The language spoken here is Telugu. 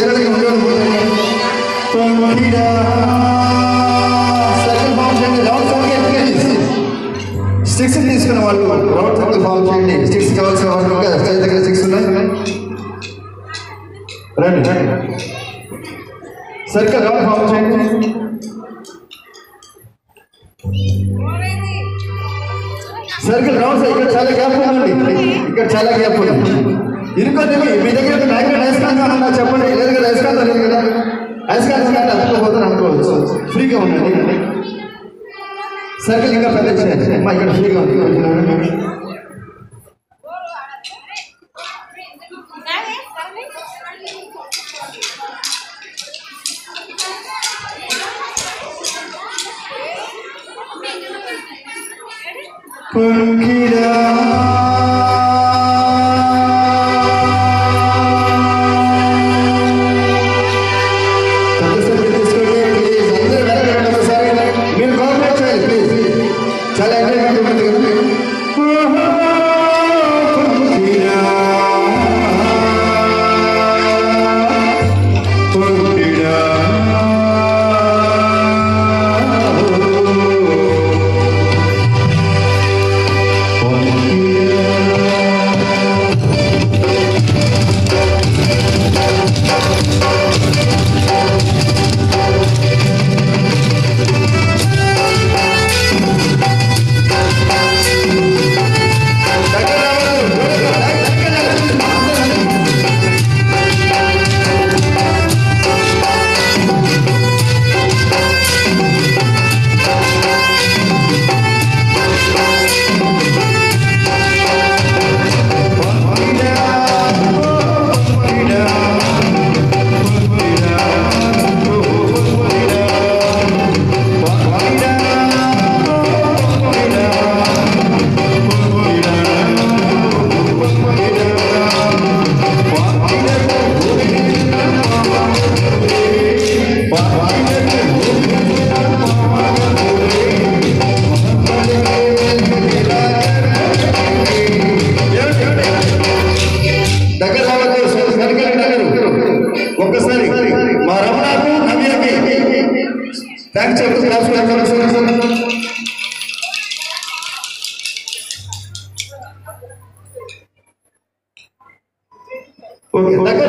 ఎదురుగా ఉండేవాళ్ళు పంపిడా సర్కిల్ ఫామ్ చేయండి రౌండ్ సర్కిల్ స్టిక్స్ తీసుకున్న వాళ్ళు రౌండ్ సర్కిల్ ఫామ్ చేయండి స్టిక్స్ కావాల్సిన వాళ్ళు ఇంకా స్టేజ్ దగ్గర స్టిక్స్ ఉన్నాయి రండి రండి సర్కిల్ రౌండ్ ఫామ్ చేయండి సర్కిల్ రౌండ్ ఇక్కడ చాలా గ్యాప్ ఉందండి ఇక్కడ చాలా గ్యాప్ ఉంది ఇరుకోండి మీ దగ్గర మ్యాగ్నెట్ అయస్కాంతం ఉందా చెప్పండి లేదు కదా అయస్కాంతం లేదు కదా అయస్కాంతం అంటే అందుకోపోతాను అనుకోవచ్చు ఫ్రీగా ఉండండి సర్కిల్ ఇంకా పెద్ద చేయండి అమ్మా ఇక్కడ ఫ్రీగా ఉంది పంకిరా మీరు కోఆపరేట్ చేయాలి ప్లీజ్ చాలా ఎంజాయ్మెంట్ ఉంటుంది కదా పంకిరా పంకిరా దగ్గర రావద్దు సరిగ్గా దగ్గర ఒక్కసారి మా రమణకు నవ్యకి థ్యాంక్స్ చెప్తూ క్లాస్ ఓకే దగ్గర